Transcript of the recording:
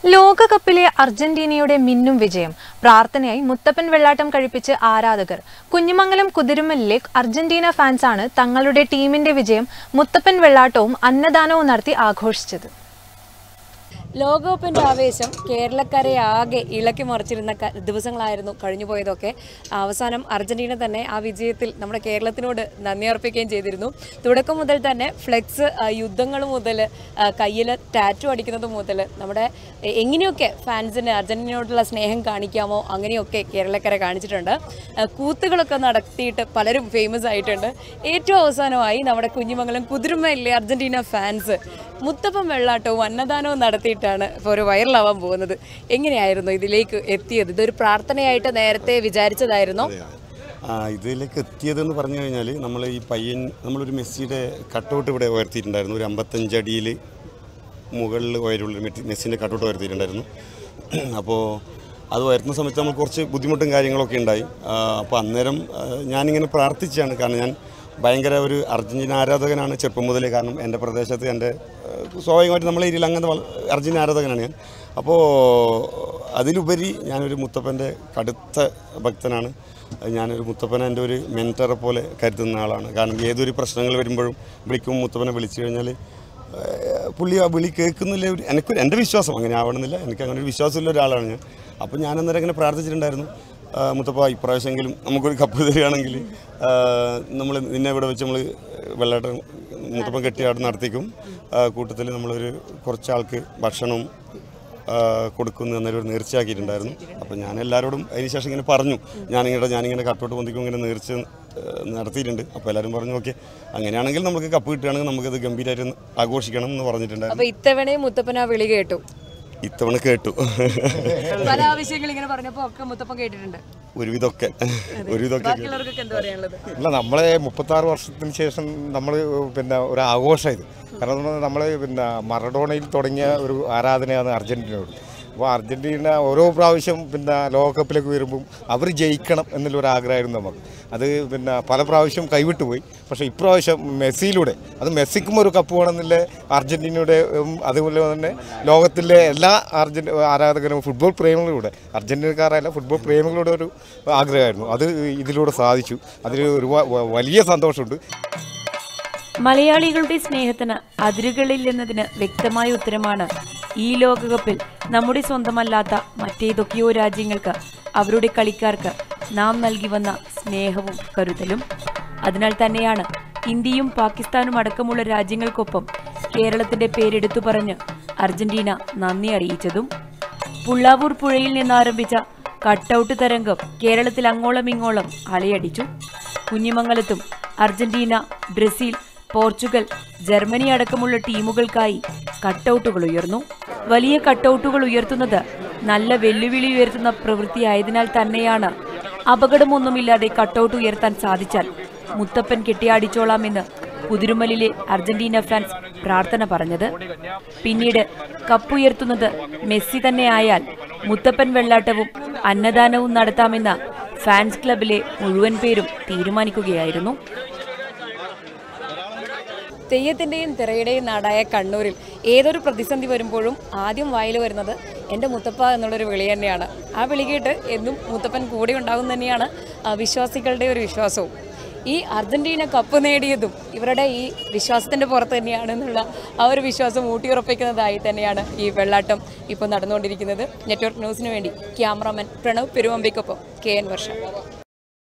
ലോകകപ്പിലെ അർജന്റീനയുടെ മിന്നും വിജയം പ്രാർത്ഥനയായി മുത്തപ്പൻ വെള്ളാട്ടം കഴിപ്പിച്ച് ആരാധകർ കുഞ്ഞിമംഗലം കുതിരുമലിലെ അർജന്റീന ഫാൻസാണ് തങ്ങളുടെ ടീമിന്റെ വിജയം മുത്തപ്പൻ വെള്ളാട്ടവും അന്നദാനവും നടത്തി ആഘോഷിച്ചത് ലോകകപ്പിന്റെ ആവേശം കേരളക്കരെ ആകെ ഇളക്കി മറിച്ചിരുന്ന ക- ദിവസങ്ങളായിരുന്നു കഴിഞ്ഞുപോയതൊക്കെ അവസാനം അർജന്റീന തന്നെ ആ വിജയത്തിൽ നമ്മുടെ കേരളത്തിനോട് നന്ദി അർപ്പിക്കുകയും ചെയ്തിരുന്നു തുടക്കം മുതൽ തന്നെ ഫ്ലെക്സ് യുദ്ധങ്ങൾ മുതൽ കയ്യിൽ ടാറ്റു അടിക്കുന്നത് മുതൽ നമ്മുടെ എ- എങ്ങനെയൊക്കെ ഫാൻസിന് അർജന്റീനയോടുള്ള സ്നേഹം കാണിക്കാമോ അങ്ങനെയൊക്കെ കേരളക്കരെ കാണിച്ചിട്ടുണ്ട് ആ, കൂത്തുകളൊക്കെ നടത്തിയിട്ട് പലരും ഫേമസ് ആയിട്ടുണ്ട് ഏറ്റവും അവസാനമായി നമ്മുടെ കുഞ്ഞിമംഗലം കുതിരുമയിലെ അർജന്റീന ഫാൻസ് മുത്തപ്പൻ വെള്ളാട്ടവും അന്നദാനവും നടത്തിയിട്ടാണ് ഇപ്പോൾ ഒരു വൈറലാവാൻ പോകുന്നത് എങ്ങനെയായിരുന്നു ഇതിലേക്ക് എത്തിയത് ഇതൊരു പ്രാർത്ഥനയായിട്ട് നേരത്തെ വിചാരിച്ചതായിരുന്നോ ആ ഇതിലേക്ക് എത്തിയതെന്ന് പറഞ്ഞു കഴിഞ്ഞാൽ നമ്മൾ ഈ പയ്യൻ നമ്മളൊരു മെസ്സിയുടെ കട്ടൗട്ട് ഇവിടെ ഉയർത്തിയിട്ടുണ്ടായിരുന്നു ഒരു അമ്പത്തഞ്ച് അടിയിൽ മുകളിൽ ഉയരമുള്ള മെസ്സിൻ്റെ കട്ടൗട്ട് ഉയർത്തിയിട്ടുണ്ടായിരുന്നു അപ്പോൾ അത് ഉയർത്തുന്ന സമയത്ത് നമുക്ക് കുറച്ച് ബുദ്ധിമുട്ടും കാര്യങ്ങളൊക്കെ ഉണ്ടായി അപ്പോൾ അന്നേരം ആ, ഞാനിങ്ങനെ പ്രാർത്ഥിച്ചാണ് കാരണം ഞാൻ ഭയങ്കര ഒരു അർജൻറ്റീന ആരാധകനാണ് ചെറുപ്പം മുതലേ കാരണം എൻ്റെ പ്രദേശത്ത് എൻ്റെ ആ, സ്വാഭാവികമായിട്ട് നമ്മളെ ഏരിയയിൽ അങ്ങനത്തെ വള- അർജൻറ്റീന ആരാധകനാണ് ഞാൻ അപ്പോൾ അതിലുപരി ഞാനൊരു മുത്തപ്പൻ്റെ കടുത്ത ഭക്തനാണ് ഞാനൊരു മുത്തപ്പനെ എൻ്റെ ഒരു മെൻറ്ററെ പോലെ കരുതുന്ന ആളാണ് കാരണം ഏതൊരു പ്രശ്നങ്ങൾ വരുമ്പോഴും വിളിക്കും മുത്തപ്പനെ വിളിച്ചു കഴിഞ്ഞാൽ ഏഹ് പുള്ളി ആ വിളി കേൾക്കുന്നില്ല ഒരു എനിക്ക് എൻ്റെ വിശ്വാസം അങ്ങനെ ആവണമെന്നില്ല എനിക്ക് അങ്ങനെ ഒരു വിശ്വാസമുള്ള ഒരാളാണ് ഞാൻ അപ്പോൾ ഞാൻ അന്നേരം അങ്ങനെ പ്രാർത്ഥിച്ചിട്ടുണ്ടായിരുന്നു ആ, മുത്തപ്പ ഇപ്രാവശ്യമെങ്കിലും നമുക്കൊരു കപ്പ് തരികയാണെങ്കിൽ നമ്മൾ നിന്നെ ഇവിടെ വെച്ച് നമ്മൾ വെള്ളാട്ടം മുത്തപ്പൻ കെട്ടിയാട് നടത്തിക്കും കൂട്ടത്തിൽ നമ്മളൊരു കുറച്ചാൾക്ക് ഭക്ഷണവും ആ, കൊടുക്കുന്നു എന്നൊരു നേർച്ചയാക്കിയിട്ടുണ്ടായിരുന്നു അപ്പോൾ ഞാൻ എല്ലാവരോടും അതിന് ശേഷം ഇങ്ങനെ പറഞ്ഞു ഞാനിങ്ങനെ ഞാനിങ്ങനെ കട്ടോട്ട് പൊന്തിക്കും ഇങ്ങനെ നേർച്ച ആ, നടത്തിയിട്ടുണ്ട് അപ്പോൾ എല്ലാവരും പറഞ്ഞു ഓക്കെ അങ്ങനെയാണെങ്കിൽ നമുക്ക് കപ്പ് കിട്ടുകയാണെങ്കിൽ നമുക്കത് ഗംഭീരമായിട്ട് ആഘോഷിക്കണം എന്ന് പറഞ്ഞിട്ടുണ്ടായിരുന്നു അപ്പൊ ഇത്തവണയും മുത്തപ്പൻ ആ വിളി കേട്ടു ഇത്തവണ കേട്ടു പല ആവശ്യങ്ങൾ ഇങ്ങനെ പറഞ്ഞപ്പോൾ ഒക്കെ മുത്തപ്പൻ കേട്ടിട്ടുണ്ട് ഒരുവിധമൊക്കെ ഒരുവിധമൊക്കെ കേട്ടു. ബാക്കിയുള്ളവർക്കൊക്കെ എന്താ പറയാനുള്ളത് അല്ല നമ്മളെ മുപ്പത്താറ് വർഷത്തിന് ശേഷം നമ്മൾ പിന്നെ ഒരു ആഘോഷം ഇത് കാരണം നമ്മൾ പിന്നെ മറഡോണയിൽ തുടങ്ങിയ ഒരു ആരാധനയാണ് അർജൻറ്റീനയോട് അപ്പോൾ അർജൻറ്റീന ഓരോ പ്രാവശ്യം പിന്നെ ലോകകപ്പിലേക്ക് വരുമ്പം അവർ ജയിക്കണം എന്നുള്ള ഒരു ആഗ്രഹമായിരുന്നു നമുക്ക് അത് പിന്നെ പല പ്രാവശ്യം കൈവിട്ടു പോയി പക്ഷേ ഇപ്രാവശ്യം മെസ്സിയിലൂടെ അത് മെസ്സിക്കും ഒരു കപ്പ് വേണമെന്നില്ല അർജൻറ്റീനയുടെ ഉം, അതുപോലെ തന്നെ ലോകത്തിലെ എല്ലാ അർജൻ ആരാധകരും ഫുട്ബോൾ പ്രേമികളുടെ അർജൻറ്റീനക്കാരല്ല ഫുട്ബോൾ പ്രേമികളുടെ ഒരു ആഗ്രഹമായിരുന്നു അത് ഇതിലൂടെ സാധിച്ചു അതിൽ ഒരു വ- വ- വലിയ സന്തോഷമുണ്ട് മലയാളികളുടെ സ്നേഹത്തിന് അതിരുകളില്ലെന്നതിന് വ്യക്തമായ ഉത്തരമാണ് ഈ ലോകകപ്പിൽ നമ്മുടെ സ്വന്തമല്ലാത്ത മറ്റേതൊക്കെയോ രാജ്യങ്ങൾക്ക് അവരുടെ കളിക്കാർക്ക് നാം നൽകി വന്ന സ്നേഹവും കരുതലും അതിനാൽ തന്നെയാണ് ഇന്ത്യയും പാകിസ്ഥാനും അടക്കമുള്ള രാജ്യങ്ങൾക്കൊപ്പം കേരളത്തിന്റെ പേരെടുത്തു പറഞ്ഞ് അർജന്റീന നന്ദി അറിയിച്ചതും പുള്ളാവൂർ പുഴയിൽ നിന്നാരംഭിച്ച കട്ടൌട്ട് തരംഗം കേരളത്തിൽ അങ്ങോളം ഇങ്ങോളം അലയടിച്ചു കുഞ്ഞിമംഗലത്തും അർജന്റീന ബ്രസീൽ പോർച്ചുഗൽ ജർമ്മനി അടക്കമുള്ള ടീമുകൾക്കായി കട്ടൌട്ടുകൾ ഉയർന്നു വലിയ കട്ടൌട്ടുകൾ ഉയർത്തുന്നത് നല്ല വെല്ലുവിളി ഉയർത്തുന്ന പ്രവൃത്തിയായതിനാൽ തന്നെയാണ് അപകടമൊന്നുമില്ലാതെ കട്ടൌട്ട് ഉയർത്താൻ സാധിച്ചാൽ മുത്തപ്പൻ കെട്ടിയാടിച്ചോളാമെന്ന് കുതിരുമലിലെ അർജന്റീന ഫാൻസ് പ്രാർത്ഥന പറഞ്ഞത് പിന്നീട് കപ്പുയർത്തുന്നത് മെസ്സി തന്നെ ആയാൽ മുത്തപ്പൻ വെള്ളാട്ടവും അന്നദാനവും നടത്താമെന്ന ഫാൻസ് ക്ലബിലെ മുഴുവൻ പേരും തീരുമാനിക്കുകയായിരുന്നു തെയ്യത്തിൻ്റെയും തിറയുടെയും നാടായ കണ്ണൂരിൽ ഏതൊരു പ്രതിസന്ധി വരുമ്പോഴും ആദ്യം വായിൽ വരുന്നത് എൻ്റെ മുത്തപ്പ എന്നുള്ളൊരു വിളി തന്നെയാണ് ആ വിളി കേട്ട് എന്നും മുത്തപ്പൻ കൂടെ ഉണ്ടാകും തന്നെയാണ് ആ, വിശ്വാസികളുടെ ഒരു വിശ്വാസവും ഈ അർജന്റീന കപ്പ് നേടിയതും ഇവരുടെ ഈ വിശ്വാസത്തിൻ്റെ പുറത്ത് തന്നെയാണ് എന്നുള്ള ആ ഒരു വിശ്വാസം ഊട്ടിയുറപ്പിക്കുന്നതായി തന്നെയാണ് ഈ വെള്ളാട്ടം ഇപ്പോൾ നടന്നുകൊണ്ടിരിക്കുന്നത് നെറ്റ്വർക്ക് ന്യൂസിന് വേണ്ടി ക്യാമറാമാൻ പ്രണവ് പെരുവമ്പിക്കൊപ്പം കെ എൻ വർഷ